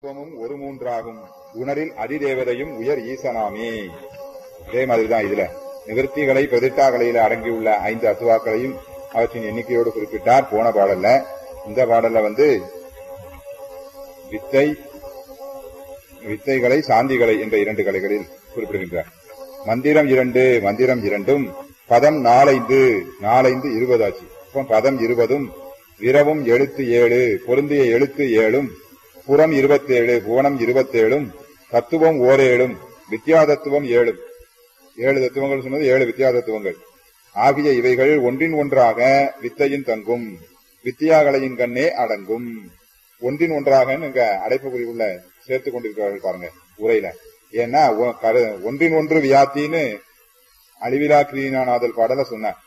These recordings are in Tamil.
தத்துவமும் ஒரு மூன்றாகும் உணரில் அதிதேவதையும் உயர் ஈசனாமே இதே மாதிரிதான் இதுல நிவர்த்திகளை பிரதிட்டாகலையில அடங்கியுள்ள ஐந்து அத்துவாக்களையும் அவற்றின் எண்ணிக்கையோடு குறிப்பிட்டார் போன பாடல்ல இந்த பாடல்ல வந்து வித்தை வித்தைகளை சாந்திகளை என்ற இரண்டு கலைகளில் குறிப்பிடுகின்றார் மந்திரம் இரண்டு மந்திரம் இரண்டும் பதம் நாலைந்து நாலைந்து இருபது ஆச்சு இப்போ பதம் இருபதும் விரவும் எழுத்து ஏழு பொருந்திய எழுத்து ஏழும் புறம் இருபத்தேழு புவனம் இருபத்தேழும் தத்துவம் ஓரேழும் வித்யா தத்துவம் ஏழும் ஏழு தத்துவங்கள் சொன்னது ஏழு வித்யா தத்துவங்கள் ஆகிய இவைகள் ஒன்றின் ஒன்றாக வித்தையின் தங்கும் வித்தியாகலையின் கண்ணே அடங்கும் ஒன்றின் ஒன்றாக இங்க அடைப்புக்குறி உள்ள சேர்த்துக் கொண்டிருக்கிறார்கள் பாருங்க உரையில ஏன்னா ஒ- கரு- ஒன்றின் ஒன்று வியாத்தின்னு அழிவிலா கிரீனானாதல் பாடல சொன்னார்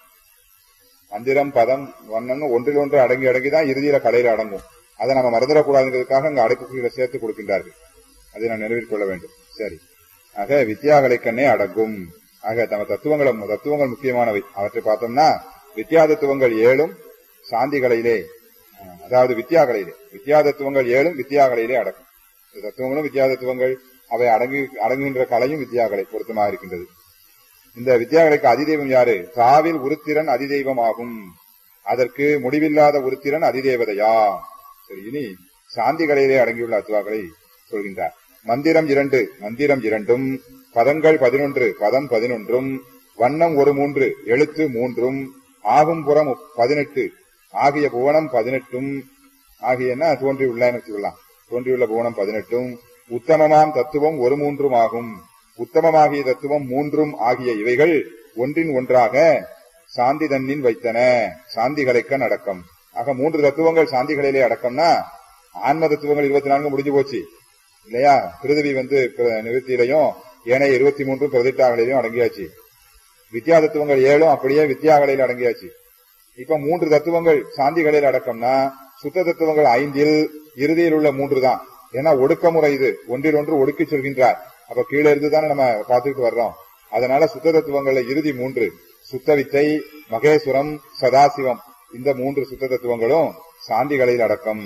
மந்திரம் பதம் வண்ணம் ஒன்றில் ஒன்று அடங்கி அடங்கிதான் இறுதியில கலையில அடங்கும் அதை நம்ம மறந்துடக்கூடாதுங்கிறதுக்காக அங்க அடைப்புக்குறிகளை சேர்த்து கொடுக்கின்றார்கள் அதை நான் நினைவில் கொள்ள வேண்டும் சரி ஆக வித்யாகலை கண்ணே அடங்கும் ஆக நம்ம தத்துவங்களும் தத்துவங்கள் முக்கியமானவை அவற்றை பார்த்தோம்னா வித்யா தத்துவங்கள் ஏழும் சாந்திகலையிலே அஹ், அதாவது வித்யாகலையிலே வித்யா தத்துவங்கள் ஏழும் வித்யாகலையிலே அடங்கும் இந்த தத்துவங்களும் வித்யா தத்துவங்கள் அவை அடங்கு அடங்குகின்ற கலையும் வித்யாகலை பொருத்தமாக இருக்கின்றது இந்த வித்யாகலைக்கு அதிதெய்வம் யாரு சாவில் உருத்திரன் அதிதெய்வம் ஆகும் அதற்கு முடிவில்லாத உருத்திரன் அதிதேவதையா சரி இனி சாந்தி கலையிலே அடங்கியுள்ள அத்துவாக்களை சொல்கின்றார் மந்திரம் இரண்டு மந்திரம் இரண்டும் பதங்கள் பதினொன்று பதம் பதினொன்றும் வண்ணம் ஒரு மூன்று எழுத்து மூன்றும் ஆகும் புறம் பதினெட்டு ஆகிய புவனம் பதினெட்டும் ஆகியன தோன்றியுள்ளன்னு வச்சுக்கலாம் தோன்றியுள்ள புவனம் பதினெட்டும் உத்தமமாம் தத்துவம் ஒரு மூன்றும் ஆகும் உத்தமமாகிய தத்துவம் மூன்றும் ஆகிய இவைகள் ஒன்றின் ஒன்றாக சாந்தி தன்னின் வைத்தன சாந்தி கலைக்கண் அடக்கம் ஆக மூன்று தத்துவங்கள் சாந்திகளிலே அடக்கம்னா ஆன்ம தத்துவங்கள் இருபத்தி நான்கு முடிஞ்சு போச்சு இல்லையா பிருதிவி வந்து பிர- நிவர்த்தியிலையும் ஏனைய இருபத்தி மூன்று பிரதிட்டாகலையும் அடங்கியாச்சு வித்யா தத்துவங்கள் ஏழும் அப்படியே வித்யாகலையில் அடங்கியாச்சு இப்ப மூன்று தத்துவங்கள் சாந்திகளில் அடக்கம்னா சுத்த தத்துவங்கள் ஐந்தில் இறுதியில் உள்ள மூன்று தான் ஏன்னா ஒடுக்கமுறை இது ஒன்றில் ஒன்று ஒடுக்கி சொல்கின்றார் அப்ப கீழே இருந்து தானே நம்ம பார்த்துக்கிட்டு வர்றோம் அதனால சுத்த தத்துவங்கள்ல இறுதி மூன்று சுத்த வித்தை மகேஸ்வரம் சதாசிவம் இந்த மூன்று சுத்த தத்துவங்களும் சாந்திகளில் அடக்கம்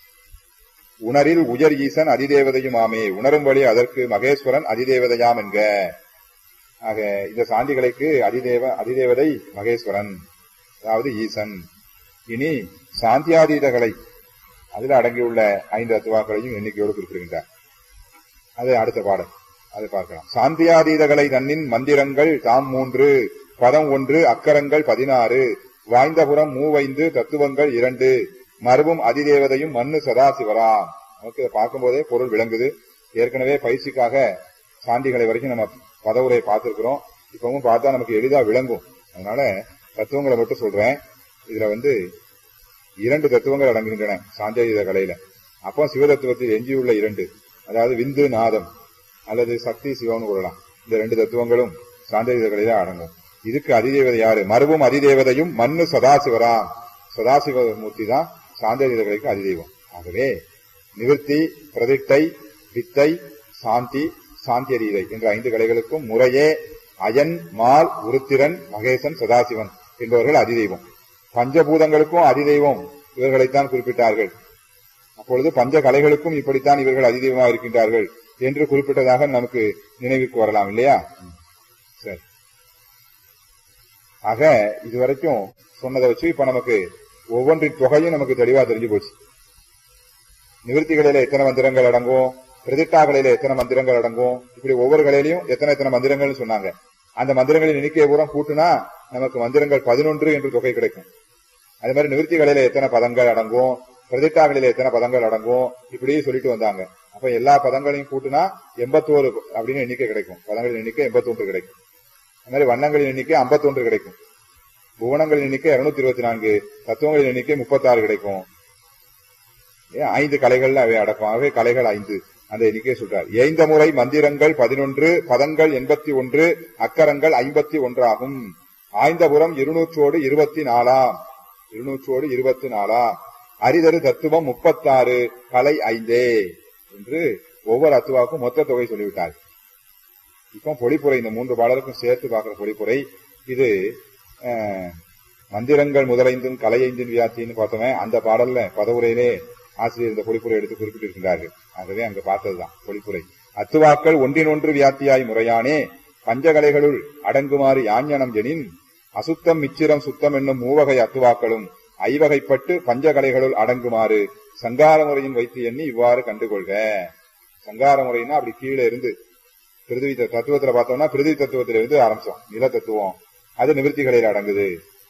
உணரில் உயர் ஈசன் அதிதேவதையும் ஆமே உணரும் வழி அதற்கு மகேஸ்வரன் அதிதேவதையாம் என்க ஆக இந்த சாந்திகளுக்கு அதிதேவ அதிதேவதை மகேஸ்வரன் அதாவது ஈசன் இனி சாந்தியாதீதகளை அதில் அடங்கியுள்ள ஐந்து அத்துவாக்களையும் எண்ணிக்கையோடு குறிப்பிடுகின்றார் அது அடுத்த பாடல் அதை பார்க்கலாம் சாந்தியாதீதகளை தன்னின் மந்திரங்கள் தாம் மூன்று பதம் ஒன்று அக்கரங்கள் பதினாறு வாய்ந்தபுரம் மூவைந்து தத்துவங்கள் இரண்டு மரபும் அதிதேவதையும் மண்ணு சதாசிவராம் நமக்கு இதை பார்க்கும்போதே பொருள் விளங்குது ஏற்கனவே பயிற்சிக்காக சாந்திகளை வரைக்கும் நம்ம பதவுரை பார்த்திருக்கிறோம் இப்பவும் பார்த்தா நமக்கு எளிதா விளங்கும் அதனால தத்துவங்களை மட்டும் சொல்றேன் இதுல வந்து இரண்டு தத்துவங்கள் அடங்குகின்றன சாந்தியாயுத கலையில அப்போ சிவதத்துவத்தில் எஞ்சியுள்ள இரண்டு அதாவது விந்து நாதம் அல்லது சக்தி சிவம்னு கூறலாம் இந்த ரெண்டு தத்துவங்களும் சாந்தியாயுத கலையில அடங்கும் இதுக்கு அதிதேவதை யாரு மறுபும் அதிதேவதையும் மண்ணு சதாசிவராம் சதாசிவ மூர்த்தி தான் சாந்தியாயுத கலைக்கு அதிதெய்வம் ஆகவே நிவர்த்தி பிரதிட்டை வித்தை சாந்தி சாந்தியரீதை என்ற ஐந்து கலைகளுக்கும் முறையே அயன் மால் உருத்திரன் மகேசன் சதாசிவன் என்பவர்கள் அதிதெய்வம் பஞ்சபூதங்களுக்கும் அதிதெய்வம் இவர்களைத்தான் குறிப்பிட்டார்கள் அப்பொழுது பஞ்ச கலைகளுக்கும் இப்படித்தான் இவர்கள் அதிதெய்வமாக இருக்கின்றார்கள் என்று குறிப்பிட்டதாக நமக்கு நினைவுக்கு வரலாம் இல்லையா ம். சரி ஆக இதுவரைக்கும் சொன்னதை வச்சு இப்ப நமக்கு ஒவ்வொன்றின் தொகையும் நமக்கு தெளிவா தெரிஞ்சு போச்சு நிவர்த்திகளில எத்தனை மந்திரங்கள் அடங்கும் பிரதிட்டாகளில எத்தனை மந்திரங்கள் அடங்கும் இப்படி ஒவ்வொரு கலையிலையும் எத்தனை எத்தனை மந்திரங்கள்னு சொன்னாங்க அந்த மந்திரங்களின் எண்ணிக்கையை பூரா கூட்டுனா நமக்கு மந்திரங்கள் பதினொன்று என்று தொகை கிடைக்கும் அதே மாதிரி நிவர்த்திகளில எத்தனை பதங்கள் அடங்கும் பிரதிட்டாகளில எத்தனை பதங்கள் அடங்கும் இப்படியே சொல்லிட்டு வந்தாங்க அப்ப எல்லா பதங்களையும் கூட்டுனா எண்பத்தோரு அப்படின்னு எண்ணிக்கை கிடைக்கும் பதங்களின் எண்ணிக்கை எண்பத்தொன்று கிடைக்கும் அது மாதிரி வண்ணங்களின் எண்ணிக்கை 51 கிடைக்கும் புவனங்களின் எண்ணிக்கை இருநூத்தி இருபத்தி நான்கு தத்துவங்களின் எண்ணிக்கை முப்பத்தாறு கிடைக்கும் ஏன் ஐந்து கலைகள்ல அவை அடக்கம் ஆகவே கலைகள் ஐந்து அந்த எண்ணிக்கையை சொல்றார் ஏய்ந்த முறை மந்திரங்கள் பதினொன்று பதங்கள் எண்பத்தி ஒன்று அக்கரங்கள் ஐம்பத்தி ஒன்றாகும் ஆய்ந்தபுரம் இருநூற்றோடு இருபத்தி நாலாம் இருநூற்றோடு இருபத்தி நாலாம் அரிதரு தத்துவம் முப்பத்தாறு கலை ஐந்தே என்று ஒவ்வொரு அத்துவாக்கும் மொத்த தொகை சொல்லிவிட்டார் இப்போ பொழிப்புரை இந்த மூன்று பாடலுக்கும் சேர்த்து பார்க்கிற பொழிப்புரை இது அஹ், மந்திரங்கள் முதலைந்தும் கலையைந்தின் வியாத்தின்னு பார்த்தோமே அந்த பாடல்ல பதவுரையிலே ஆசிரியர் இந்த பொழிப்புரை எடுத்து குறிப்பிட்டிருக்கின்றார்கள் ஆகவே அங்கு பார்த்ததுதான் பொழிப்புரை அத்துவாக்கள் ஒன்றினொன்று வியாத்தியாய் முறையானே பஞ்சகலைகளுள் அடங்குமாறு யாஞனம் எனின் அசுத்தம் மிச்சிரம் சுத்தம் என்னும் மூவகை அத்துவாக்களும் ஐவகைப்பட்டு பஞ்சகலைகளுள் அடங்குமாறு சங்கார முறையின் வைத்து எண்ணி இவ்வாறு கண்டுகொள்க சங்கார முறைன்னா அப்படி கீழே இருந்து பிரிதிவி த- தத்துவத்துல பார்த்தோம்னா பிரிதிவி தத்துவத்தில இருந்து ஆரம்பிச்சோம் நில தத்துவம் அது நிவர்த்திகளில் அடங்குது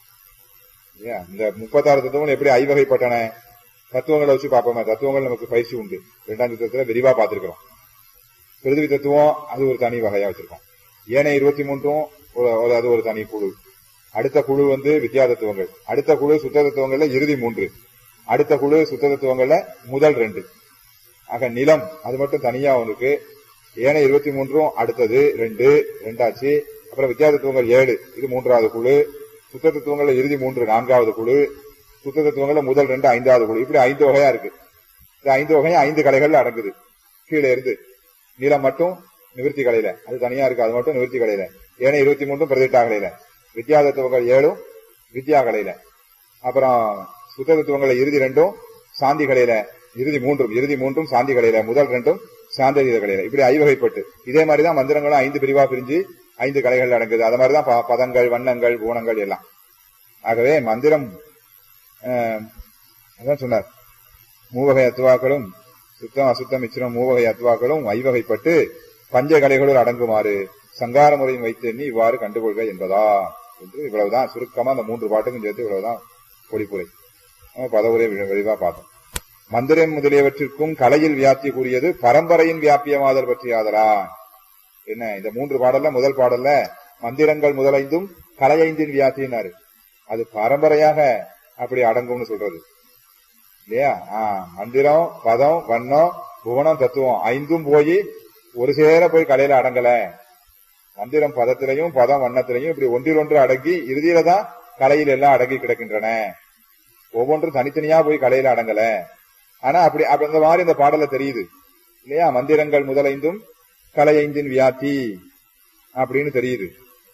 இல்லையா இந்த முப்பத்தாறு தத்துவங்கள் எப்படி ஐவகைப்பட்டன தத்துவங்களை வச்சு பார்ப்போமே தத்துவங்கள் நமக்கு பயிற்சி உண்டு இரண்டாம் தத்துவத்துல விரிவா பார்த்திருக்கிறோம் பிரிதிவி தத்துவம் அது ஒரு தனி வகையா வச்சிருக்கோம் ஏனைய இருபத்தி மூன்றும் ஒரு- ஒரு- அது ஒரு தனி குழு அடுத்த குழு வந்து வித்யா தத்துவங்கள் அடுத்த குழு சுத்த தத்துவங்கள்ல இறுதி மூன்று அடுத்த குழு சுத்த தத்துவங்கள்ல முதல் ரெண்டு ஆக நிலம் அது மட்டும் தனியா ஒன்றுக்கு ஏனைய இருபத்தி மூன்றும் அடுத்தது ரெண்டு ரெண்டாச்சு அப்புறம் வித்யா தத்துவங்கள் ஏழு இது மூன்றாவது குழு சுத்த தத்துவங்கள்ல இறுதி மூன்று நான்காவது குழு சுத்த தத்துவங்கள்ல முதல் ரெண்டு ஐந்தாவது குழு இப்படி ஐந்து வகையா இருக்கு இந்த ஐந்து வகையும் ஐந்து கலைகள்ல அடங்குது கீழே இருந்து நீளம் மட்டும் நிவர்த்தி கலையில அது தனியா இருக்கு அது மட்டும் நிவர்த்தி கலையில ஏனைய இருபத்தி மூன்றும் பிரதிட்டா கலையில வித்யா தத்துவங்கள் ஏழும் வித்யா கலையில அப்புறம் சுத்த தத்துவங்கள்ல இறுதி ரெண்டும் சாந்தி கலையில இறுதி மூன்றும் இறுதி மூன்றும் சாந்தி கலையில முதல் ரெண்டும் சாந்தரீத கலையில இப்படி ஐவகைப்பட்டு இதே மாதிரிதான் மந்திரங்களும் ஐந்து பிரிவா பிரிஞ்சு ஐந்து கலைகள் அடங்குது அது மாதிரிதான் ப- பதங்கள் வண்ணங்கள் குணங்கள் எல்லாம் ஆகவே மந்திரம் ஆஹ், அதான் சொன்னார் மூவகை அத்துவாக்களும் சுத்தம் அசுத்தம் மிச்சிரம் மூவகை அத்துவாக்களும் ஐவகைப்பட்டு பஞ்ச கலைகளுள் அடங்குமாறு சங்கார முறையும் வைத்து எண்ணி இவ்வாறு கண்டுகொள்க என்பதா என்று இவ்வளவுதான் சுருக்கமா அந்த மூன்று பாட்டுக்கும் சேர்த்து இவ்வளவுதான் பொழிப்புரை நம்ம பதவுரை வி- விரிவா பார்த்தோம் மந்திரம் முதலியவற்றிற்கும் கலையில் வியாப்தி கூறியது பரம்பரையின் வியாபியமாதல் பற்றியாதலா என்ன இந்த மூன்று பாடல்ல முதல் பாடல்ல மந்திரங்கள் முதலைந்தும் கலையைந்தின் வியாப்தினாரு அது பரம்பரையாக அப்படி அடங்கும்னு சொல்றது இல்லையா ஆ, மந்திரம் பதம் வண்ணம் புவனம் தத்துவம் ஐந்தும் போய் ஒரு சேர போய் கலையில அடங்கல மந்திரம் பதத்திலையும் பதம் வண்ணத்திலையும் இப்படி ஒன்றில் ஒன்று அடங்கி இறுதியில தான் கலையில் எல்லாம் அடங்கி கிடக்கின்றன ஒவ்வொன்றும் தனித்தனியா போய் கலையில அடங்கல ஆனா அப்படி அப்ப இந்த மாதிரி இந்த பாடல தெரியுது இல்லையா மந்திரங்கள் முதலைந்தும் கலையைந்தின் வியாத்தி அப்படின்னு தெரியுது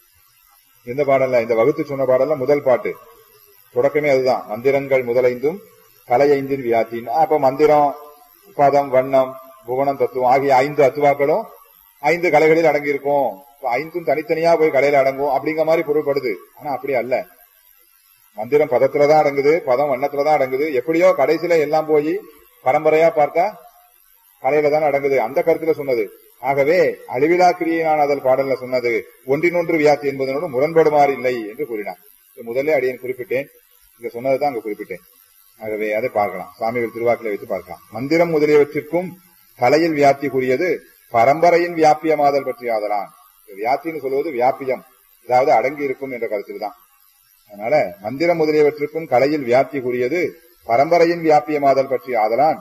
எந்த பாடல்ல இந்த வகுத்து சொன்ன பாடல்ல முதல் பாட்டு தொடக்கமே அதுதான் மந்திரங்கள் முதலைந்தும் கலையைந்தின் வியாத்தின் அப்ப மந்திரம் பதம் வண்ணம் புவனம் தத்துவம் ஆகிய ஐந்து அத்துவாக்களும் ஐந்து கலைகளில் அடங்கி இருக்கும் இப்ப ஐந்தும் தனித்தனியா போய் கலையில அடங்கும் அப்படிங்கிற மாதிரி பொருள்படுது ஆனா அப்படி அல்ல மந்திரம் பதத்துலதான் அடங்குது பதம் வண்ணத்துலதான் அடங்குது எப்படியோ கடைசியில எல்லாம் போய் பரம்பரையா பார்த்தா கலையில தான் அடங்குது அந்த கருத்துல சொன்னது ஆகவே அழிவிலா கிரியினானதல் பாடல்ல சொன்னது ஒன்றினொன்று வியாத்தி என்பதனோடு முரண்படுமாறு இல்லை என்று கூறினார் இது முதல்ல அடியேன் குறிப்பிட்டேன் இங்க சொன்னதுதான் அங்க குறிப்பிட்டேன் ஆகவே அதை பார்க்கலாம் சுவாமிகள் திருவாக்கில வைத்து பார்க்கலாம் மந்திரம் முதலியவற்றிற்கும் கலையில் வியாப்தி கூறியது பரம்பரையின் வியாபியமாதல் பற்றி ஆதலான் வியாப்தின்னு சொல்வது வியாபியம் அதாவது அடங்கி இருக்கும் என்ற கருத்தில் தான் அதனால மந்திரம் முதலியவற்றுக்கும் கலையில் வியாப்தி கூறியது பரம்பரையின் வியாபியமாதல் பற்றி ஆதலான்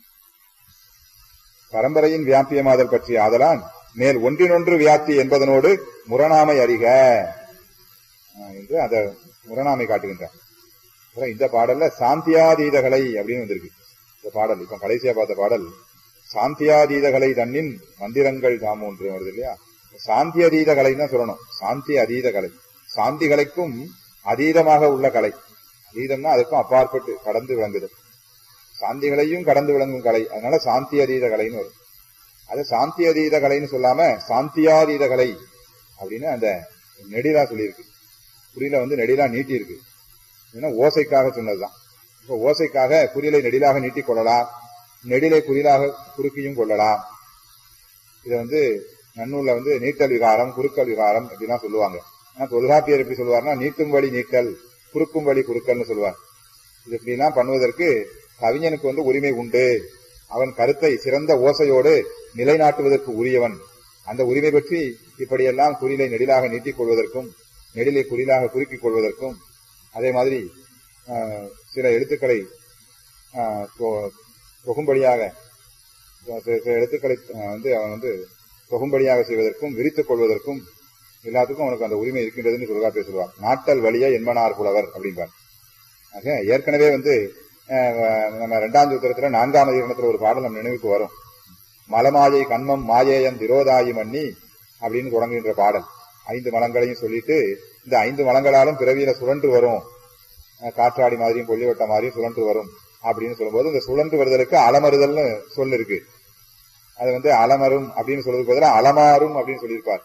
பரம்பரையின் வியாபியமாதல் பற்றி ஆதலான் மேல் ஒன்றினொன்று வியாப்தி என்பதனோடு முரணாமை அறிக ஆஹ் என்று அந்த முரணாமை காட்டுகின்றார் அப்புறம் இந்த பாடல்ல சாந்தியாதீதகளை அப்படின்னு வந்திருக்கு இந்த பாடல் இப்ப கடைசியா பார்த்த பாடல் சாந்தியாதீதகளை தன்னின் மந்திரங்கள் தாமூன்று வருது இல்லையா சாந்தி அதீத கலைன்னு தான் சொல்லணும் சாந்தி அதீத கலை சாந்தி கலைக்கும் அதீதமாக உள்ள கலை அதீதம்னா அதுக்கும் அப்பாற்பட்டு கடந்து விளங்குது சாந்திகளையும் கடந்து விளங்கும் கலை அதனால சாந்தி அதீத கலைன்னு வரும் அது சாந்தி அதீத கலைன்னு சொல்லாம சாந்தியாதீத கலை அப்படின்னு அந்த நெடிலா சொல்லியிருக்கு குறியில வந்து நெடிலா நீட்டி இருக்கு ஏன்னா ஓசைக்காக சொன்னதுதான் இப்ப ஓசைக்காக குறிலை நெடிலாக நீட்டிக் கொள்ளலாம் நெடிலை குறிலாக குறுக்கியும் கொள்ளலாம் இதை வந்து நன்னூல்ல வந்து நீட்டல் விகாரம் குறுக்கல் விகாரம் அப்படிலாம் சொல்லுவாங்க ஆனா தொல்காப்பியர் எப்படி சொல்லுவார்னா நீட்டும் வழி நீட்டல் குறுக்கும் வழி குறுக்கல்னு சொல்லுவார் இது இப்படிலாம் பண்ணுவதற்கு கவிஞனுக்கு வந்து உரிமை உண்டு அவன் கருத்தை சிறந்த ஓசையோடு நிலைநாட்டுவதற்கு உரியவன் அந்த உரிமை பற்றி இப்படியெல்லாம் குறிலை நெடிலாக நீட்டிக் கொள்வதற்கும் நெடிலை குறிலாக குறுக்கிக் கொள்வதற்கும் அதே மாதிரி ஆஹ், சில எழுத்துக்களை ஆஹ், தொ- தொகும்படியாக சில சில எழுத்துக்களை ஆஹ், வந்து அவன் வந்து தொகும்படியாக செய்வதற்கும் விரித்துக் கொள்வதற்கும் எல்லாத்துக்கும் அவனுக்கு அந்த உரிமை இருக்கின்றதுன்னு சொல்லுவா சொல்லுவார் நாட்டல் வழிய என்மனார் புலவர் அப்படிம்பார் ஆக ஏற்கனவே வந்து ஆஹ், நம்ம இரண்டாம் சூத்திரத்துல நான்காம் அதிகரணத்துல ஒரு பாடல் நம்ம நினைவுக்கு வரும் மலமாயை கண்மம் மாயேயம் திரோதாயி மன்னி அப்படின்னு தொடங்குகின்ற பாடல் ஐந்து மலங்களையும் சொல்லிட்டு இந்த ஐந்து மலங்களாலும் பிறவியில சுழன்று வரும் அஹ் காற்றாடி மாதிரியும் கொல்லிவட்ட மாதிரியும் சுழன்று வரும் அப்படின்னு சொல்லும்போது இந்த சுழன்று வருதலுக்கு அலமறுதல்னு சொல் இருக்கு அது வந்து அலமரும் அப்படின்னு சொல்றதுக்கு பதிலாக அலமாறும் அப்படின்னு சொல்லியிருப்பார்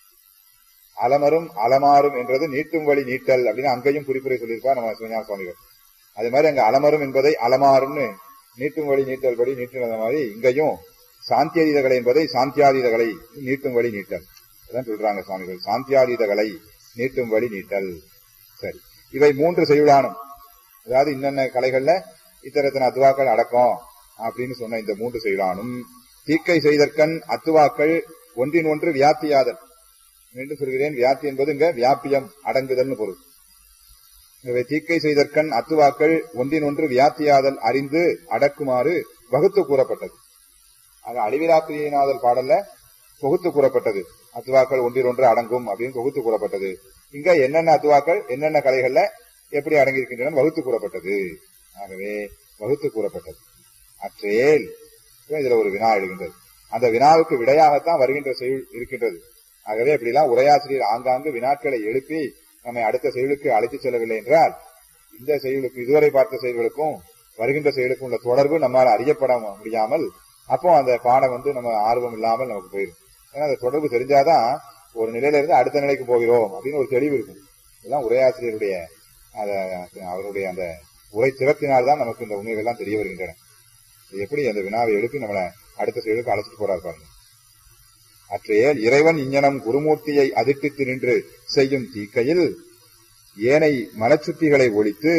அலமரும் அலமாறும் என்றது நீட்டும் வழி நீட்டல் அப்படின்னு அங்கேயும் குறிப்புரை சொல்லியிருப்பார் நம்ம சிவஞான சுவாமிகள் அது மாதிரி அங்க அலமரும் என்பதை அலமாறும்னு நீட்டும் வழி நீட்டல் படி நீட்டினது மாதிரி இங்கேயும் சாந்தியாதீதகளை என்பதை சாந்தியாதீதகளை நீட்டும் வழி நீட்டல் அதான் சொல்றாங்க சுவாமிகள் சாந்தியாதீதகளை நீட்டும் வழி நீட்டல் சரி இவை மூன்று செய்யுளானும் அதாவது இன்னென்ன கலைகள்ல இத்தரத்தின அத்துவாக்கள் அடக்கம் அப்படின்னு சொன்ன இந்த மூன்று செய்யுளானும் தீக்கை செய்தற்கண் அத்துவாக்கள் ஒன்றின் ஒன்று வியாப்தியாதல் மீண்டும் சொல்கிறேன் வியாப்தி என்பது இங்க வியாபியம் அடங்குதல்னு பொருள் இவை தீக்கை செய்தற்கண் அத்துவாக்கள் ஒன்றின் ஒன்று வியாப்தியாதல் அறிந்து அடக்குமாறு வகுத்து கூறப்பட்டது ஆக அழிவிலாப்பிரியினாதல் பாடல்ல தொகுத்து கூறப்பட்டது அத்துவாக்கள் ஒன்றில் ஒன்று அடங்கும் அப்படின்னு தொகுத்து கூறப்பட்டது இங்க என்னென்ன அத்துவாக்கள் என்னென்ன கலைகள்ல எப்படி அடங்கியிருக்கின்றன வகுத்து கூறப்பட்டது ஆகவே வகுத்து கூறப்பட்டது அற்றேல் இதுல ஒரு வினா எழுகின்றது அந்த வினாவுக்கு விடையாகத்தான் வருகின்ற செயல் இருக்கின்றது ஆகவே இப்படிலாம் உரையாசிரியர் ஆங்காங்கு வினாக்களை எழுப்பி நம்மை அடுத்த செயலுக்கு அழைத்து செல்லவில்லை என்றால் இந்த செயலுக்கு இதுவரை பார்த்த செயல்களுக்கும் வருகின்ற செயலுக்கும் உள்ள தொடர்பு நம்மால் அறியப்பட முடியாமல் அப்போ அந்த பாடம் வந்து நம்ம ஆர்வம் இல்லாமல் நமக்கு போயிடும் ஏன்னா அந்த தொடர்பு தெரிஞ்சாதான் ஒரு நிலையில இருந்து அடுத்த நிலைக்கு போகிறோம் அப்படின்னு ஒரு தெளிவு இருக்கும் இதெல்லாம் உரையாசிரியருடைய அவருடைய அந்த உரை திறத்தினால்தான் நமக்கு இந்த உண்மைகள் எல்லாம் தெரிய வருகின்றன எப்படி அந்த வினாவை எழுப்பி நம்மளை அடுத்த செயலுக்கு அழைச்சிட்டு போறாரு பாருங்க அற்றையேல் இறைவன் இஞ்ஞனம் குருமூர்த்தியை அதிர்ப்பித்து நின்று செய்யும் தீக்கையில் ஏனை மலச்சுத்திகளை ஒழித்து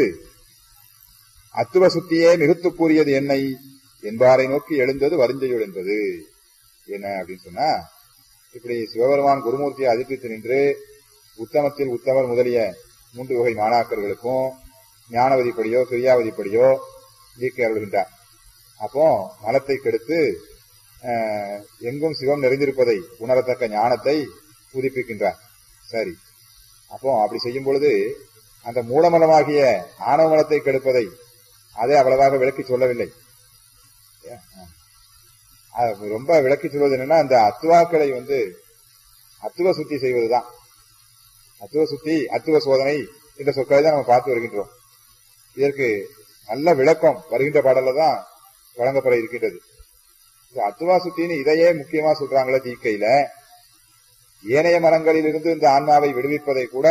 அத்துவ சுத்தியே மிகுத்து கூறியது என்னை என்பாரை நோக்கி எழுந்தது வருஞ்செயுள் என்பது என்ன அப்படின்னு சொன்னா இப்படி சிவபெருமான் குருமூர்த்தியை அதிர்ப்பித்து நின்று உத்தமத்தில் உத்தமர் முதலிய மூன்று வகை மாணாக்கர்களுக்கும் ஞானவதிப்படியோ கிரியாவதிப்படியோ நீக்கி அருள்கின்றார் அப்போ மலத்தை கெடுத்து எங்கும் சிவம் நிறைந்திருப்பதை உணரத்தக்க ஞானத்தை புதுப்பிக்கின்றார் சரி அப்போ அப்படி செய்யும் பொழுது அந்த மூலமலமாகிய ஆணவ மலத்தை கெடுப்பதை அதை அவ்வளவாக விளக்கி சொல்லவில்லை ரொம்ப விளக்கி சொல்வது என்னன்னா அந்த அத்துவாக்களை வந்து அத்துவ சுத்தி செய்வதுதான் அத்துவ சுத்தி அத்துவ சோதனை என்ற சொற்களை தான் நம்ம பார்த்து வருகின்றோம் இதற்கு நல்ல விளக்கம் வருகின்ற பாடல்ல தான் வழங்கப்பட இருக்கின்றது அத்துவா சுத்தின்னு இதையே முக்கியமா சொல்றாங்களே தீக்கையில ஏனைய மரங்களில் இருந்து இந்த ஆன்மாவை விடுவிப்பதை கூட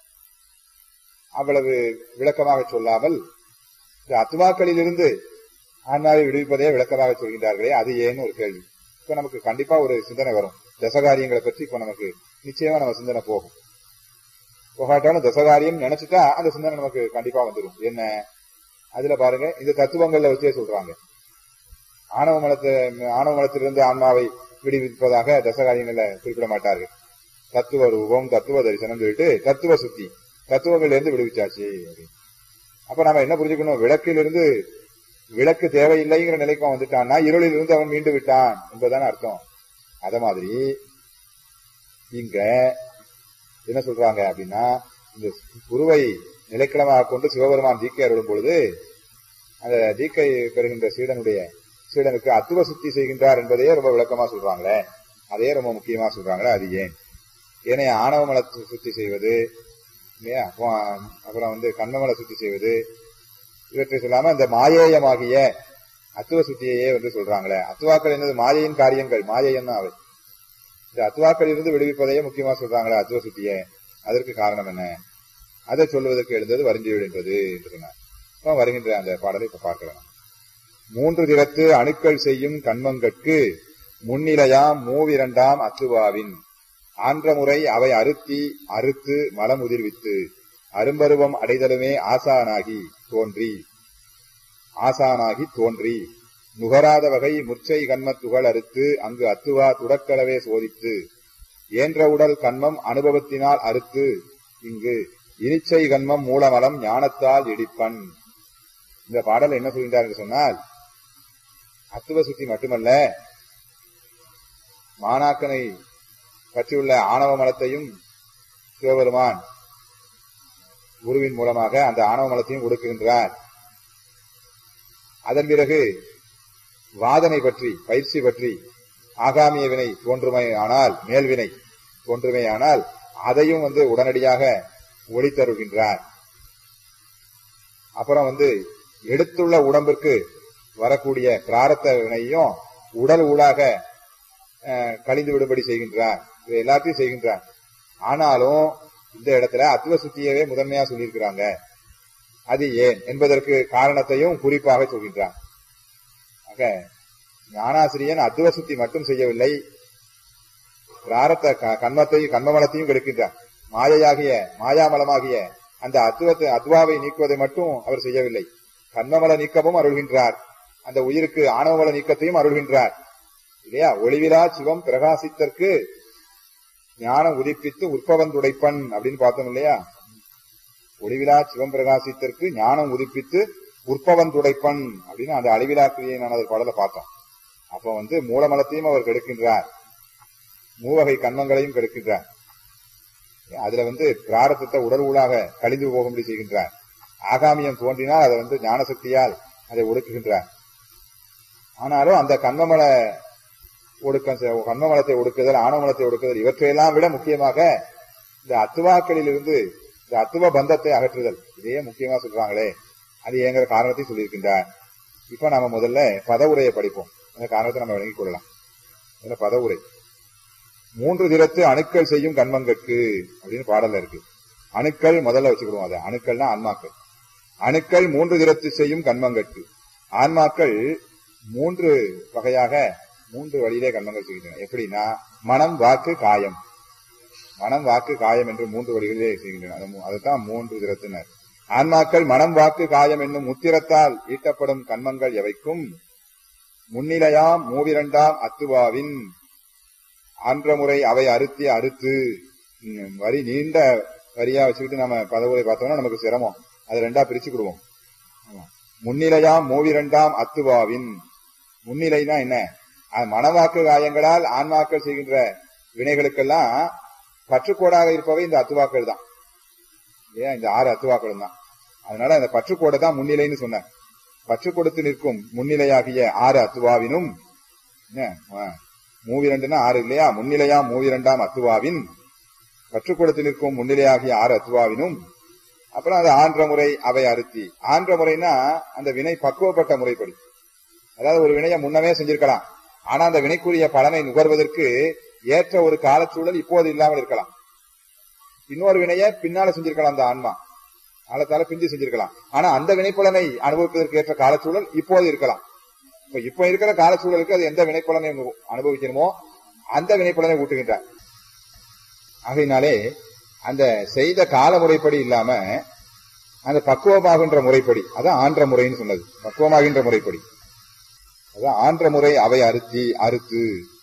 அவ்வளவு விளக்கமாக சொல்லாமல் இந்த அத்துவாக்களில் இருந்து ஆன்மாவை விடுவிப்பதே விளக்கமாக சொல்கின்றார்களே அது ஏன்னு ஒரு கேள்வி இப்ப நமக்கு கண்டிப்பா ஒரு சிந்தனை வரும் தசகாரியங்களை பற்றி இப்ப நமக்கு நிச்சயமா நம்ம சிந்தனை போகும் போகாட்டாலும் தசகாரியம் நினைச்சுட்டா அந்த சிந்தனை நமக்கு கண்டிப்பா வந்துடும் என்ன அதுல பாருங்க இந்த தத்துவங்கள்ல வச்சே சொல்றாங்க ஆணவ மலத்தை ஆணவ மலத்திலிருந்து ஆன்மாவை விடுவிப்பதாக தசகாரியங்களை குறிப்பிட மாட்டார்கள் தத்துவ ரூபம் தத்துவ தரிசனம் சொல்லிட்டு தத்துவ சுத்தி தத்துவங்கள்ல இருந்து விடுவிச்சாச்சு அப்படின்னு அப்ப நாம என்ன புரிஞ்சுக்கணும் விளக்கிலிருந்து விளக்கு தேவையில்லைங்கிற நிலைக்கு அவன் வந்துட்டான்னா இருளில் இருந்து அவன் மீண்டு விட்டான் என்பதுதானே அர்த்தம் அத மாதிரி இங்க என்ன சொல்றாங்க அப்படின்னா இந்த குருவை நிலைக்களமாக கொண்டு சிவபெருமான் தீக்கை அருளும் பொழுது அந்த தீக்கை பெறுகின்ற சீடனுடைய சீடனுக்கு அத்துவ சுத்தி செய்கின்றார் என்பதையே ரொம்ப விளக்கமா சொல்றாங்களே அதே ரொம்ப முக்கியமா சொல்றாங்களே அது ஏன் ஏனைய ஆணவ மல சுத்தி செய்வது இல்லையா அப்புறம் வந்து கண்ணமல சுத்தி செய்வது இவற்றை சொல்லாம இந்த மாயேயமாகிய அத்துவ சுத்தியையே வந்து சொல்றாங்களே அத்துவாக்கள் என்னது மாயையின் காரியங்கள் மாயையம் தான் அவை இந்த அத்துவாக்கள் இருந்து விடுவிப்பதையே முக்கியமா சொல்றாங்களே அத்துவ சுத்திய அதற்கு காரணம் என்ன அதை சொல்வதற்கு எழுந்தது வரிஞ்சு என்பது என்று சொன்னார் வருகின்ற அந்த பாடலை இப்ப பார்க்கலாம் மூன்று திறத்து அணுக்கள் செய்யும் கண்மங்கட்கு முன்னிலையாம் மூவிரண்டாம் அத்துவாவின் ஆன்ற முறை அவை அறுத்தி அறுத்து மலமுதிர்வித்து அரும்பருவம் அடைதலுமே ஆசானாகி தோன்றி ஆசானாகி தோன்றி நுகராத வகை முச்சை கண்ம துகள் அறுத்து அங்கு அத்துவா துடக்களவே சோதித்து ஏன்ற உடல் கண்மம் அனுபவத்தினால் அறுத்து இங்கு இனிச்சை கண்மம் மூலமலம் ஞானத்தால் இடிப்பன் இந்த பாடல் என்ன சொல்கின்றார் என்று சொன்னால் அத்துவ சுத்தி மட்டுமல்ல மாணாக்கனை பற்றியுள்ள ஆணவ மலத்தையும் சிவபெருமான் குருவின் மூலமாக அந்த ஆணவ மலத்தையும் கொடுக்கின்றார் அதன் பிறகு வாதனை பற்றி பயிற்சி பற்றி ஆகாமிய வினை தோன்றுமை ஆனால் மேல்வினை தோன்றுமை ஆனால் அதையும் வந்து உடனடியாக ஒளித்தருகின்றார் அப்புறம் வந்து எடுத்துள்ள உடம்பிற்கு வரக்கூடிய பிராரத்த வினையும் உடல் ஊடாக அஹ், கழிந்து விடுபடி செய்கின்றார் இது எல்லாத்தையும் செய்கின்றார் ஆனாலும் இந்த இடத்துல அத்துவ சுத்தியவே முதன்மையா சொல்லியிருக்கிறாங்க அது ஏன் என்பதற்கு காரணத்தையும் குறிப்பாக சொல்கின்றார் ஆக ஞானாசிரியன் அத்துவ சுத்தி மட்டும் செய்யவில்லை பிராரத்த க- கண்மத்தையும் கண்மமலத்தையும் கெடுக்கின்றார் மாயையாகிய மாயாமலமாகிய அந்த அத்துவத்தை அத்வாவை நீக்குவதை மட்டும் அவர் செய்யவில்லை கண்மமல நீக்கமும் அருள்கின்றார் அந்த உயிருக்கு ஆணவமல நீக்கத்தையும் அருள்கின்றார் இல்லையா ஒளிவிலா சிவம் பிரகாசித்தற்கு ஞானம் உதிப்பித்து உற்பவந்துடைப்பன் அப்படின்னு பார்த்தோம் இல்லையா ஒளிவிலா சிவம் பிரகாசித்திற்கு ஞானம் உதிப்பித்து உற்பவந்துடைப்பன் அப்படின்னு அந்த அழிவிலா கிரியையான பாடல பார்த்தோம் அப்ப வந்து மூலமலத்தையும் அவர் கெடுக்கின்றார் மூவகை கண்மங்களையும் கெடுக்கின்றார் அதுல வந்து பிராரத்தத்தை உடல் ஊடாக கழிந்து போகும்படி செய்கின்றார் ஆகாமியம் தோன்றினால் அதை வந்து ஞான சக்தியால் அதை ஒடுக்குகின்றார் ஆனாலும் அந்த கண்மமல ஒடுக்கம் செ- கண்மமலத்தை ஒடுக்குதல் ஆணவமலத்தை ஒடுக்குதல் இவற்றையெல்லாம் விட முக்கியமாக இந்த அத்துவாக்களில் இருந்து இந்த அத்துவ பந்தத்தை அகற்றுதல் இதையே முக்கியமா சொல்றாங்களே அது ஏங்கிற காரணத்தை சொல்லியிருக்கின்றார் இப்ப நாம முதல்ல பதவுரையை படிப்போம் அந்த காரணத்தை நம்ம விளங்கிக் கொள்ளலாம் இந்த பதவுரை மூன்று திறத்து அணுக்கள் செய்யும் கண்மங்கட்கு அப்படின்னு பாடல்ல இருக்கு அணுக்கள் முதல்ல வச்சுக்கிடுவோம் அதை அணுக்கள்னா ஆன்மாக்கள் அணுக்கள் மூன்று திறத்து செய்யும் கண்மங்கட்கு ஆன்மாக்கள் மூன்று வகையாக மூன்று வழியிலே கண்மங்கள் செய்கின்றன எப்படின்னா மனம் வாக்கு காயம் மனம் வாக்கு காயம் என்று மூன்று வழிகளிலே செய்கின்றன அது மூ- அதுதான் மூன்று திறத்தினர் ஆன்மாக்கள் மனம் வாக்கு காயம் என்னும் முத்திரத்தால் ஈட்டப்படும் கண்மங்கள் எவைக்கும் முன்னிலையாம் மூவிரண்டாம் அத்துவாவின் ஆன்ற முறை அவை அறுத்தி அறுத்து ம், வரி நீண்ட வரியா வச்சுக்கிட்டு நம்ம பதவுரை பார்த்தோம்னா நமக்கு சிரமம் அது ரெண்டா பிரிச்சுக்கிடுவோம் ஆமா. முன்னிலையாம் மூவிரண்டாம் அத்துவாவின் முன்னிலைனா என்ன அது மனவாக்கு காயங்களால் ஆன்மாக்கள் செய்கின்ற வினைகளுக்கெல்லாம் பற்றுக்கோடாக இருப்பவை இந்த அத்துவாக்கள் தான் இல்லையா இந்த ஆறு அத்துவாக்கள் தான் அதனால அந்த பற்றுக்கோடை தான் முன்னிலைன்னு சொன்னேன் பற்று கொடுத்து நிற்கும் முன்னிலையாகிய ஆறு அத்துவாவினும் என்ன, ஆ, மூவிரண்டுன்னா ஆறு இல்லையா முன்னிலையா மூவிரண்டாம் அத்துவாவின் பற்று கொடுத்து நிற்கும் முன்னிலையாகிய ஆறு அத்துவாவினும் அப்புறம் அது ஆன்ற முறை அவை அறுத்தி ஆன்ற முறைனா அந்த வினை பக்குவப்பட்ட முறைப்படி அதாவது ஒரு வினையை முன்னமே செஞ்சிருக்கலாம் ஆனா அந்த வினைக்குரிய பலனை நுகர்வதற்கு ஏற்ற ஒரு காலச்சூழல் இப்போது இல்லாமல் இருக்கலாம் இன்னொரு வினையை பின்னால செஞ்சிருக்கலாம் அந்த ஆன்மா காலத்தால பிந்தி செஞ்சிருக்கலாம் ஆனா அந்த வினைப்பலனை அனுபவிப்பதற்கு ஏற்ற காலச்சூழல் இப்போது இருக்கலாம் இப்ப இப்ப இருக்கிற காலச்சூழலுக்கு அது எந்த வினைப்பலனை அனு- அனுபவிக்கணுமோ அந்த வினைப்பலனை ஊட்டுகின்றார் ஆகையினாலே அந்த செய்த கால முறைப்படி இல்லாம அந்த பக்குவமாகின்ற முறைப்படி அதான் ஆன்ற முறைன்னு சொன்னது பக்குவமாகின்ற முறைப்படி அதான் ஆன்ற முறை அவை அறுத்தி அறுத்து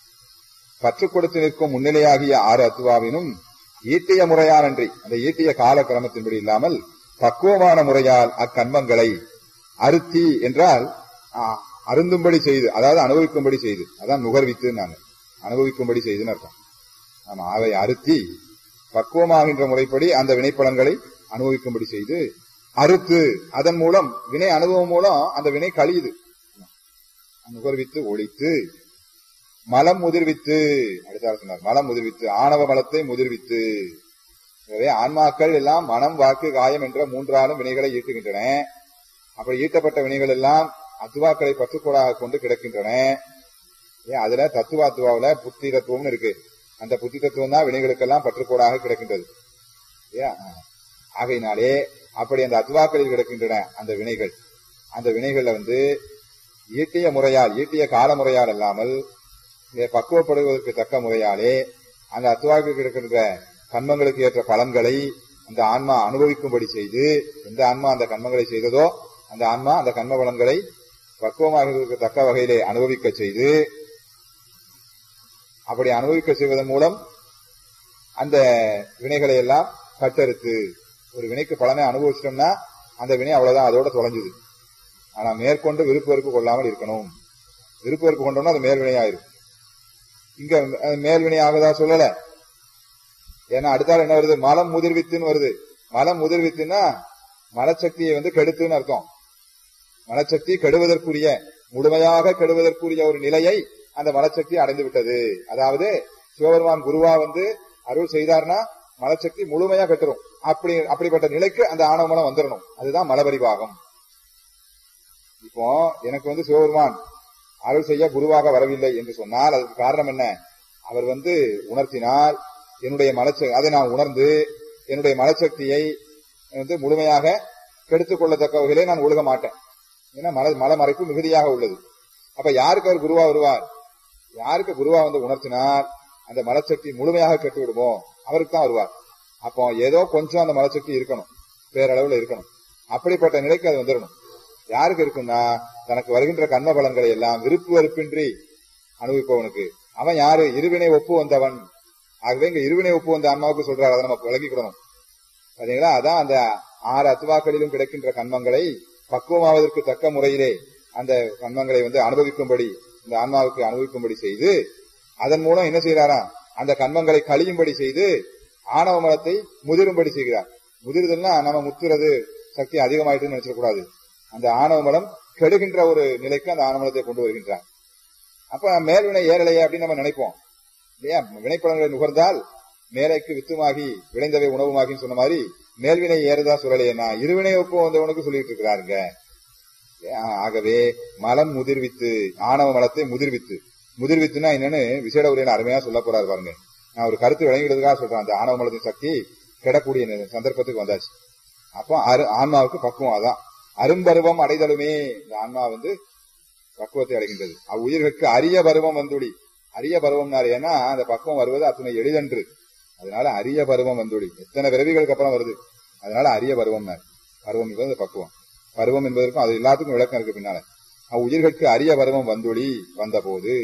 பற்று கொடுத்து நிற்கும் முன்னிலையாகிய ஆறு அத்துவாவினும் ஈட்டிய முறையானன்றி அந்த ஈட்டிய கால கிரமத்தின்படி இல்லாமல் பக்குவமான முறையால் அக்கண்மங்களை அறுத்தி என்றால் ஆ, அருந்தும்படி செய்து அதாவது அனுபவிக்கும்படி செய்து அதான் நுகர்வித்து நாங்க அனுபவிக்கும்படி செய்துன்னு அர்த்தம் ஆமா அவை அறுத்தி பக்குவமாகின்ற முறைப்படி அந்த வினைப்பலன்களை அனுபவிக்கும்படி செய்து அறுத்து அதன் மூலம் வினை அனுபவம் மூலம் அந்த வினை கழியுது நுகர்வித்து ஒழித்து மலம் முதிர்வித்து அடுத்தார் சொன்னார் மலம் முதிர்வித்து ஆணவ மலத்தை முதிர்வித்து எனவே ஆன்மாக்கள் எல்லாம் மனம் வாக்கு காயம் என்ற மூன்றாலும் வினைகளை ஈட்டுகின்றன அப்படி ஈட்டப்பட்ட வினைகள் எல்லாம் அத்துவாக்களை பற்றுக்கோடாக கொண்டு கிடக்கின்றன ஏன் அதுல தத்துவாத்துவாவுல புத்தி தத்துவம்னு இருக்கு அந்த புத்தி தத்துவம் தான் வினைகளுக்கெல்லாம் பற்றுக்கோடாக கிடக்கின்றது ஏன் ஆகையினாலே அப்படி அந்த அத்துவாக்களில் கிடக்கின்றன அந்த வினைகள் அந்த வினைகள்ல வந்து ஈட்டிய முறையால் ஈட்டிய கால முறையால் அல்லாமல் இதை பக்குவப்படுவதற்கு தக்க முறையாலே அந்த அத்துவாக்கு கிடக்கின்ற கண்மங்களுக்கு ஏற்ற பலன்களை அந்த ஆன்மா அனுபவிக்கும்படி செய்து எந்த ஆன்மா அந்த கண்மங்களை செய்ததோ அந்த ஆன்மா அந்த கண்ம பலன்களை பக்குவமாக தக்க வகையிலே அனுபவிக்க செய்து அப்படி அனுபவிக்க செய்வதன் மூலம் அந்த வினைகளை எல்லாம் கட்டறுத்து ஒரு வினைக்கு பலனை அனுபவிச்சிட்டோம்னா அந்த வினை அவ்வளவுதான் அதோட தொலைஞ்சுது ஆனா மேற்கொண்டு விருப்ப வெறுப்பு கொள்ளாமல் இருக்கணும் விருப்ப வெறுப்பு கொண்டோம்னா அது மேல்வினையாயிரும் இங்க அது மேல்வினை ஆகுதா சொல்லல ஏன்னா அடுத்தால என்ன வருது மலம் முதிர்வித்துன்னு வருது மலம் முதிர்வித்துன்னா மலச்சக்தியை வந்து கெடுத்துன்னு அர்த்தம் மலச்சக்தி கெடுவதற்குரிய முழுமையாக கெடுவதற்குரிய ஒரு நிலையை அந்த மலச்சக்தி அடைந்து விட்டது அதாவது சிவபெருமான் குருவா வந்து அருள் செய்தார்னா மலச்சக்தி முழுமையா கெட்டுரும் அப்படி அப்படிப்பட்ட நிலைக்கு அந்த ஆணவ மலம் வந்துடணும் அதுதான் மலபரிபாகம் இப்போ எனக்கு வந்து சிவபெருமான் அருள் செய்ய குருவாக வரவில்லை என்று சொன்னால் அதுக்கு காரணம் என்ன அவர் வந்து உணர்த்தினால் என்னுடைய மனச அதை நான் உணர்ந்து என்னுடைய மனசக்தியை வந்து முழுமையாக கெடுத்துக் கொள்ளத்தக்க வகையிலே நான் ஒழுக மாட்டேன் ஏன்னா மல மலமறைப்பு மிகுதியாக உள்ளது அப்ப யாருக்கு அவர் குருவா வருவார் யாருக்கு குருவா வந்து உணர்த்தினார் அந்த மலசக்தி முழுமையாக கெட்டு விடுமோ அவருக்கு தான் வருவார் அப்போ ஏதோ கொஞ்சம் அந்த மலசக்தி இருக்கணும் பேரளவுல இருக்கணும் அப்படிப்பட்ட நிலைக்கு அது வந்துடணும் யாருக்கு இருக்குன்னா தனக்கு வருகின்ற கர்ம பலன்களை எல்லாம் விருப்பு வெறுப்பின்றி அனுபவிப்பவனுக்கு அவன் யாரு இருவினை ஒப்பு வந்தவன் ஆகவே இங்க இருவினை ஒப்பு வந்த அம்மாவுக்கு சொல்றாரு அதை நம்ம விளங்கிக்கிடணும் பாத்தீங்களா அதான் அந்த ஆறு அத்துவாக்களிலும் கிடைக்கின்ற கண்மங்களை பக்குவமாவதற்கு தக்க முறையிலே அந்த கண்மங்களை வந்து அனுபவிக்கும்படி இந்த ஆன்மாவுக்கு அனுபவிக்கும்படி செய்து அதன் மூலம் என்ன செய்யறாராம் அந்த கண்மங்களை கழியும்படி செய்து ஆணவ மலத்தை முதிரும்படி செய்கிறார் முதிருதல்னா நம்ம முத்துறது சக்தி அதிகமாயிட்டுன்னு நினைச்சிடக்கூடாது அந்த ஆணவ மலம் கெடுகின்ற ஒரு நிலைக்கு அந்த ஆணவமலத்தை கொண்டு வருகின்றார் அப்ப மேல்வினை ஏறலையே அப்படின்னு நம்ம நினைப்போம் இல்லையா வினைப்பலன்களை நுகர்ந்தால் மேலைக்கு வித்துமாகி விளைந்தவை உணவுமாகின்னு சொன்ன மாதிரி மேல்வினை ஏறுதா சொல்லலையேனா இருவினை ஒப்பு வந்தவனுக்கு சொல்லிட்டு இருக்கிறாருங்க ஆகவே மலம் முதிர்வித்து ஆணவ மலத்தை முதிர்வித்து முதிர்வித்துனா என்னன்னு விசேட உரையில அருமையா சொல்ல போறாரு பாருங்க நான் ஒரு கருத்து விளங்கிடுறதுக்காக சொல்றேன் அந்த ஆணவ மலத்தின் சக்தி கிடக்கூடிய சந்தர்ப்பத்துக்கு வந்தாச்சு அப்போ ஆன்மாவுக்கு பக்குவம் அதான் அரும்பருவம் அடைதலுமே இந்த ஆன்மா வந்து பக்குவத்தை அடைகின்றது அவ்வுயிர்களுக்கு அரிய பருவம் வந்துடி அரிய பருவம்னாரு ஏன்னா அந்த பக்குவம் வருவது அத்தனை எளிதன்று அதனால அரிய பருவம் வந்துடி எத்தனை பிறவிகளுக்கு அப்புறம் வருது அதனால அரிய பருவம் பருவம் என்பது பக்குவம் பருவம் என்பதற்கும் அது எல்லாத்துக்கும் விளக்கம் இருக்கு பின்னால அவ்வுயிர்களுக்கு அரிய பருவம் வந்துடி வந்த போது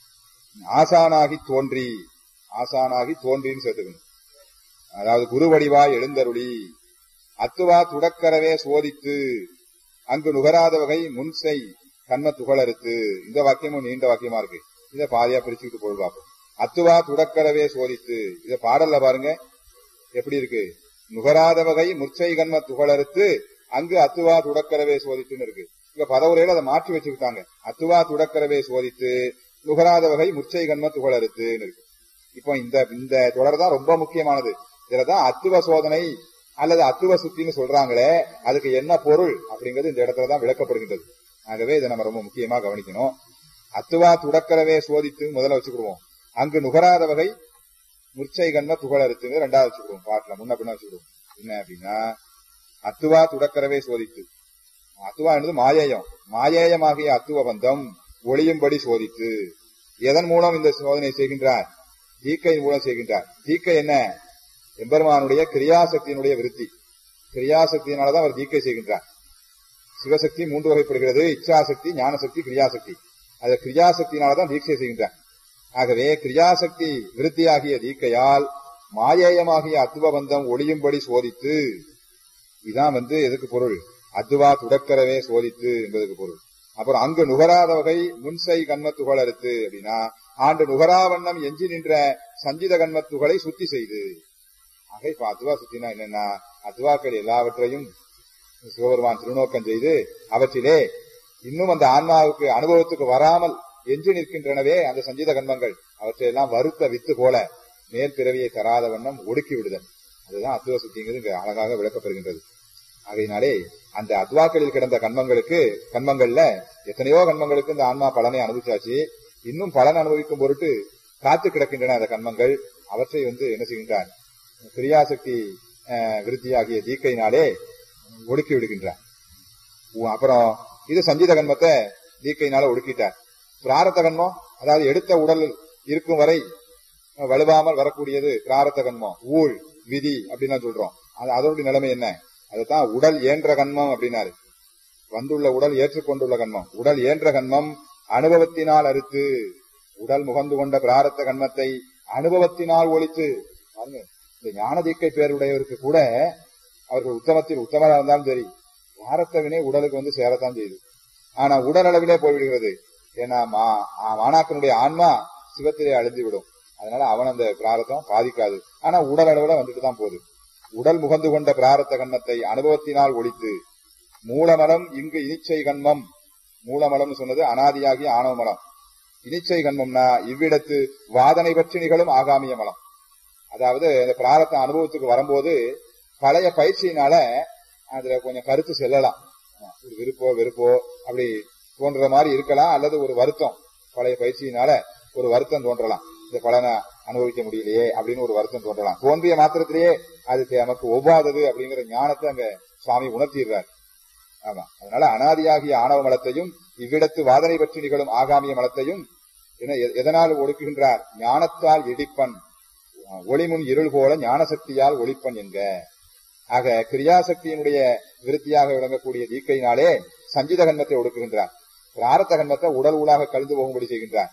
ஆசானாகி தோன்றி ஆசானாகி தோன்றின்னு சேர்த்துக்கணும் அதாவது குருவடிவாய் எழுந்தருளி அத்துவா துடக்கரவே சோதித்து அங்கு நுகராத வகை முன்சை கண்ம துகளறுத்து இந்த வாக்கியமும் நீண்ட வாக்கியமா இருக்கு இத பாதியா பிரிச்சுக்கிட்டு போய் பார்ப்போம் அத்துவா துடக்கரவே சோதித்து இத பாடல்ல பாருங்க எப்படி இருக்கு நுகராத வகை முற்சை கண்ம துகளறுத்து அங்கு அத்துவா துடக்கரவே சோதித்துன்னு இருக்கு இங்க பதவுரையில அதை மாற்றி வச்சுக்கிட்டாங்க அத்துவா துடக்கரவே சோதித்து நுகராத வகை முற்சை கண்ம துகளறுத்துன்னு இருக்கு இப்போ இந்த இந்த தொடர் தான் ரொம்ப முக்கியமானது இதுலதான் அத்துவ சோதனை அல்லது அத்துவ சுத்தின்னு சொல்றாங்களே அதுக்கு என்ன பொருள் அப்படிங்கிறது இந்த இடத்துலதான் விளக்கப்படுகின்றது ஆகவே இதை நம்ம ரொம்ப முக்கியமா கவனிக்கணும் அத்துவா துடக்கரவே சோதித்து முதல்ல வச்சுக்கிடுவோம் அங்கு நுகராத வகை முற்சை கண்ம துகளறுத்துங்க ரெண்டாவது வச்சுக்கிடுவோம் பாட்டுல முன்ன பின்ன வச்சுக்கிடுவோம் என்ன அப்படின்னா அத்துவா துடக்கரவே சோதித்து அத்துவா என்பது மாயேயம் மாயேயமாகிய அத்துவ பந்தம் ஒளியும்படி சோதித்து எதன் மூலம் இந்த சோதனை செய்கின்றார் தீக்கை மூலம் செய்கின்றார் தீக்கை என்ன எம்பெருமானுடைய கிரியாசக்தியினுடைய விருத்தி கிரியாசக்தியினாலதான் அவர் தீக்கை செய்கின்றார் சிவசக்தி மூன்று வகைப்படுகிறது இச்சாசக்தி ஞானசக்தி கிரியாசக்தி அந்த கிரியாசக்தியினாலதான் தீட்சை செய்கின்றார் ஆகவே கிரியாசக்தி விருத்தியாகிய தீக்கையால் மாயேயமாகிய அத்துவபந்தம் ஒளியும்படி சோதித்து இதான் வந்து எதுக்கு பொருள் அத்துவா துடக்கரவே சோதித்து என்பதற்கு பொருள் அப்புறம் அங்கு நுகராத வகை முன்சை கண்மத்துகள் அறுத்து அப்படின்னா ஆண்டு நுகராவண்ணம் எஞ்சி நின்ற சஞ்சித கண்மத்துகளை சுத்தி செய்து ஆக இப்ப அத்துவா சுத்தினா என்னன்னா அத்துவாக்கள் எல்லாவற்றையும் சிவபெருமான் திருநோக்கம் செய்து அவற்றிலே இன்னும் அந்த ஆன்மாவுக்கு அனுபவத்துக்கு வராமல் எஞ்சி நிற்கின்றனவே அந்த சஞ்சீத கண்மங்கள் அவற்றையெல்லாம் வருத்த வித்து போல மேல் பிறவியை தராத வண்ணம் ஒடுக்கி விடுதல் அதுதான் அத்துவ சுத்திங்கிறது இங்க அழகாக விளக்கப்படுகின்றது ஆகையினாலே அந்த அத்வாக்களில் கிடந்த கண்மங்களுக்கு கண்மங்கள்ல எத்தனையோ கண்மங்களுக்கு இந்த ஆன்மா பலனை அனுபவிச்சாச்சு இன்னும் பலன் அனுபவிக்கும் பொருட்டு காத்து கிடக்கின்றன அந்த கண்மங்கள் அவற்றை வந்து என்ன செய்கின்றார் கிரியாசக்தி விருத்தியாகிய தீக்கையினாலே ஒடுக்கி விடுகின்றார் அப்புறம் இது சஞ்சீத கண்மத்தை தீக்கையினால ஒடுக்கிட்டார் பிராரத்த கண்மம் அதாவது எடுத்த உடல் இருக்கும் வரை வலுவாமல் வரக்கூடியது பிராரத்த கண்மம் ஊழ் விதி அப்படின்னு சொல்றோம் அது அதோடைய நிலைமை என்ன அதுதான் உடல் ஏன்ற கண்மம் அப்படின்னாரு வந்துள்ள உடல் ஏற்றுக்கொண்டுள்ள கண்மம் உடல் ஏன்ற கண்மம் அனுபவத்தினால் அறுத்து உடல் முகந்து கொண்ட பிராரத்த கண்மத்தை அனுபவத்தினால் ஒழித்து பாருங்க இந்த ஞான தீக்கை பேருடையவருக்கு கூட அவர்கள் உத்தமத்தில் உத்தமரா இருந்தாலும் சரி பிராரத்த வினை உடலுக்கு வந்து சேரத்தான் செய்யுது ஆனா உடல் அளவிலே போய்விடுகிறது ஏன்னா மா மாணாக்கனுடைய ஆன்மா சிவத்திலே அழிந்து விடும் அதனால அவன் அந்த பிராரத்தம் பாதிக்காது ஆனா உடல் அளவுல வந்துட்டு தான் போகுது உடல் முகந்து கொண்ட பிராரத்த கண்மத்தை அனுபவத்தினால் ஒழித்து மூலமலம் இங்கு இனிச்சை கண்மம் மூலமலம் சொன்னது அனாதியாகிய ஆணவ மலம் இனிச்சை கண்மம்னா இவ்விடத்து வாதனை பற்றி நிகழும் ஆகாமிய மலம் அதாவது இந்த பிராரத்த அனுபவத்துக்கு வரும்போது பழைய பயிற்சியினால அதுல கொஞ்சம் கருத்து செல்லலாம் ஒரு விருப்போ வெறுப்போ அப்படி தோன்ற மாதிரி இருக்கலாம் அல்லது ஒரு வருத்தம் பழைய பயிற்சியினால ஒரு வருத்தம் தோன்றலாம் இந்த பலனை அனுபவிக்க முடியலையே அப்படின்னு ஒரு வருத்தம் தோன்றலாம் தோன்றிய மாத்திரத்திலேயே அது நமக்கு ஒவ்வாதது அப்படிங்கிற ஞானத்தை அங்க சுவாமி உணர்த்திடுறார் ஆமா அதனால அனாதியாகிய ஆணவ மலத்தையும் இவ்விடத்து வாதனை பற்றி நிகழும் ஆகாமிய மலத்தையும் என எ- எதனால் ஒடுக்குகின்றார் ஞானத்தால் இடிப்பன் ஒளிமுன் இருள் போல ஞான சக்தியால் ஒளிப்பன் என்க ஆக கிரியாசக்தியினுடைய விருத்தியாக விளங்கக்கூடிய தீக்கையினாலே சஞ்சித கன்மத்தை ஒடுக்குகின்றார் பிராரத்த கன்மத்தை உடல் ஊடாக கழிந்து போகும்படி செய்கின்றார்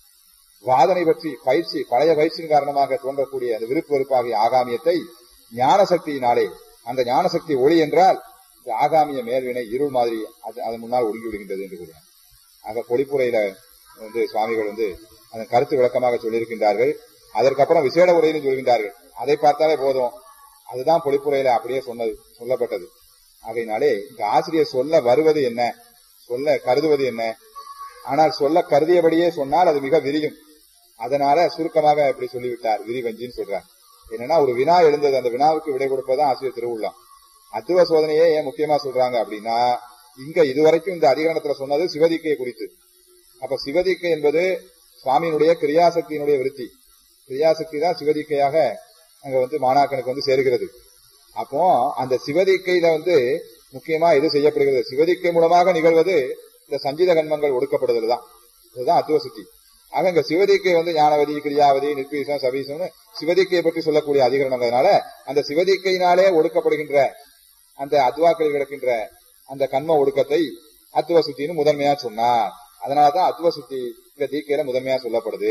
வாதனை பற்றி பயிற்சி பழைய பயிற்சியின் காரணமாக தோன்றக்கூடிய அந்த விருப்பு வெறுப்பாகிய ஆகாமியத்தை ஞான சக்தியினாலே அந்த ஞான சக்தி ஒளி என்றால் இந்த ஆகாமிய மேல்வினை இருள் மாதிரி அது அதன் முன்னால் ஒடுங்கி விடுகின்றது என்று கூறுகிறார் ஆக பொழிப்புரையில வந்து சுவாமிகள் வந்து அதன் கருத்து விளக்கமாக சொல்லியிருக்கின்றார்கள் அதற்கப்புறம் விசேட உரையிலும் சொல்கின்றார்கள் அதை பார்த்தாலே போதும் அதுதான் பொழிப்புரையில அப்படியே சொன்னது சொல்லப்பட்டது ஆகையினாலே இந்த ஆசிரியர் சொல்ல வருவது என்ன சொல்ல கருதுவது என்ன ஆனால் சொல்ல கருதியபடியே சொன்னால் அது மிக விரியும் அதனால சுருக்கமாக இப்படி சொல்லிவிட்டார் விரிவஞ்சின்னு சொல்றார் என்னன்னா ஒரு வினா எழுந்தது அந்த வினாவுக்கு விடை கொடுப்பதுதான் ஆசிரியர் திருவுள்ளம் அத்துவ சோதனையே ஏன் முக்கியமா சொல்றாங்க அப்படின்னா இங்க இதுவரைக்கும் இந்த அதிகரணத்துல சொன்னது சிவதிக்கை குறித்து அப்ப சிவதிக்கை என்பது சுவாமியினுடைய கிரியாசக்தியினுடைய விருத்தி கிரியாசக்தி தான் சிவதிக்கையாக அங்க வந்து மாணாக்கனுக்கு வந்து சேருகிறது அப்போ அந்த சிவதிக்கையில வந்து முக்கியமா இது செய்யப்படுகிறது சிவதிக்கை மூலமாக நிகழ்வது இந்த சஞ்சித கண்மங்கள் ஒடுக்கப்படுதல் தான் இதுதான் அத்துவ சுத்தி ஆக இங்க சிவதிக்கை வந்து ஞானவதி கிரியாவதி நிர்பீசம் சபீசம்னு சிவதிக்கையை பற்றி சொல்லக்கூடிய அதிகரணங்கிறதுனால அந்த சிவதிக்கையினாலே ஒடுக்கப்படுகின்ற அந்த அத்வாக்களில் கிடக்கின்ற அந்த கண்ம ஒடுக்கத்தை அத்துவ சுத்தின்னு முதன்மையா சொன்னார் அதனாலதான் அத்துவ சுத்தி இந்த தீக்கையில முதன்மையா சொல்லப்படுது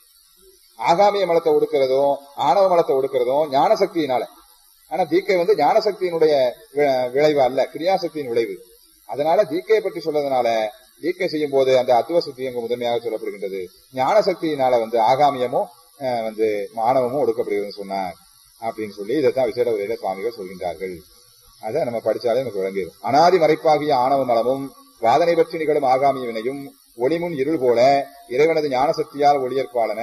ஆகாமிய மலத்தை ஒடுக்கிறதும் ஆணவ மலத்தை ஒடுக்கிறதும் ஞான சக்தியினால ஆனா தீக்கை வந்து ஞான சக்தியினுடைய வி- விளைவு அல்ல கிரியாசக்தியின் விளைவு அதனால தீக்கையை பற்றி சொல்றதுனால தீக்கை செய்யும் போது அந்த அத்துவ சுத்தி அங்கு முதன்மையாக சொல்லப்படுகின்றது ஞான சக்தியினால வந்து ஆகாமியமும் அஹ், வந்து ஆணவமும் ஒடுக்கப்படுகிறதுன்னு சொன்னார் அப்படின்னு சொல்லி இதைத்தான் விசேட உரையில சுவாமிகள் சொல்கின்றார்கள் அதை நம்ம படிச்சாலே நமக்கு விளங்கிடும் அனாதி மறைப்பாகிய ஆணவ மலமும் வாதனை பற்றி நிகழும் ஆகாமிய வினையும் ஒளிமுன் இருள் போல இறைவனது ஞான சக்தியால் ஒளியற்பாளன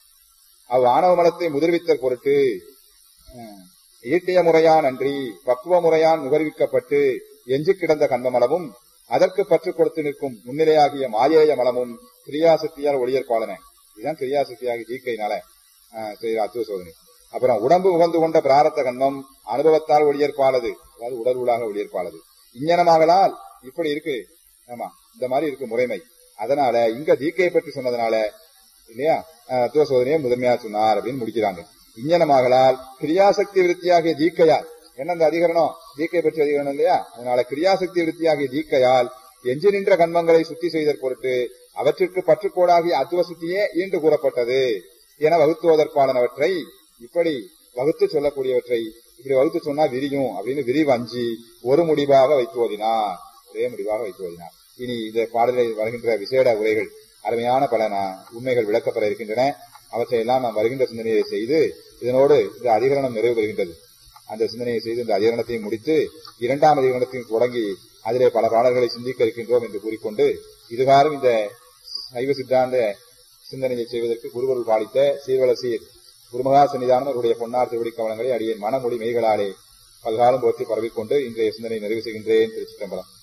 அவ் ஆணவ மலத்தை முதிர்வித்தற் பொருட்டு அஹ், ஈட்டிய முறையான் அன்றி பக்குவ முறையான் நுகர்விக்கப்பட்டு எஞ்சி கிடந்த கண்மமலமும் அதற்கு பற்று கொடுத்து நிற்கும் முன்னிலையாகிய மாயேய மலமும் கிரியாசக்தியால் ஒளியற்பாளன இதுதான் கிரியாசக்தியாகி தீக்கையினால அஹ், செய்த அத்துவ சோதனை அப்புறம் உடம்பு உகந்து கொண்ட பிராரத்த கண்மம் அனுபவத்தால் ஒளியற்பாளது அதாவது உடல் ஊடாக ஒளியற்பாளது இஞ்ஞனமாகலால் இப்படி இருக்கு ஆமா இந்த மாதிரி இருக்கு முறைமை அதனால இங்க தீக்கையை பற்றி சொன்னதுனால இல்லையா அஹ், அத்துவ சோதனையை முதன்மையா சொன்னார் அப்படின்னு முடிக்கிறாங்க இஞ்ஞனமாகலால் கிரியாசக்தி விருத்தியாகிய தீக்கையால் என்ன அந்த அதிகரணம் தீக்கை பற்றி அதிகரணம் இல்லையா அதனால கிரியாசக்தி விருத்தியாகிய தீக்கையால் எஞ்சி நின்ற கண்மங்களை சுத்தி செய்தற் பொருட்டு அவற்றிற்கு பற்றுக்கோடாகிய அத்துவ சுத்தியே ஈண்டு கூறப்பட்டது என வகுத்துவதற்கானவற்றை இப்படி வகுத்து சொல்லக்கூடியவற்றை இப்படி வகுத்து சொன்னா விரியும் அப்படின்னு விரிவு அஞ்சி ஒரு முடிவாக வைத்து ஓதினார் ஒரே முடிவாக வைத்து ஓதினார் இனி இந்த பாடலில் வருகின்ற விசேட உரைகள் அருமையான பல நா- உண்மைகள் விளக்கப்பட இருக்கின்றன அவற்றை எல்லாம் நாம் வருகின்ற சிந்தனையை செய்து இதனோடு இந்த அதிகரணம் நிறைவு பெறுகின்றது அந்த சிந்தனையை செய்து இந்த அதிகரணத்தை முடித்து இரண்டாம் அதிகரணத்தையும் தொடங்கி அதிலே பல பாடல்களை சிந்திக்க இருக்கின்றோம் என்று கூறிக்கொண்டு இதுகாரும் இந்த சைவ சித்தாந்த சிந்தனையை செய்வதற்கு குருவருள் பாலித்த சீர்வல சீர் குருமகா சன்னிதானம் அவருடைய பொன்னார் திருவடி கவனங்களை அடியேன் மனமொழி மெய்களாலே பல்காலம் போற்றி பரவிக்கொண்டு இன்றைய சிந்தனை நிறைவு செய்கின்றேன் திருச்சிட்டம்பலம்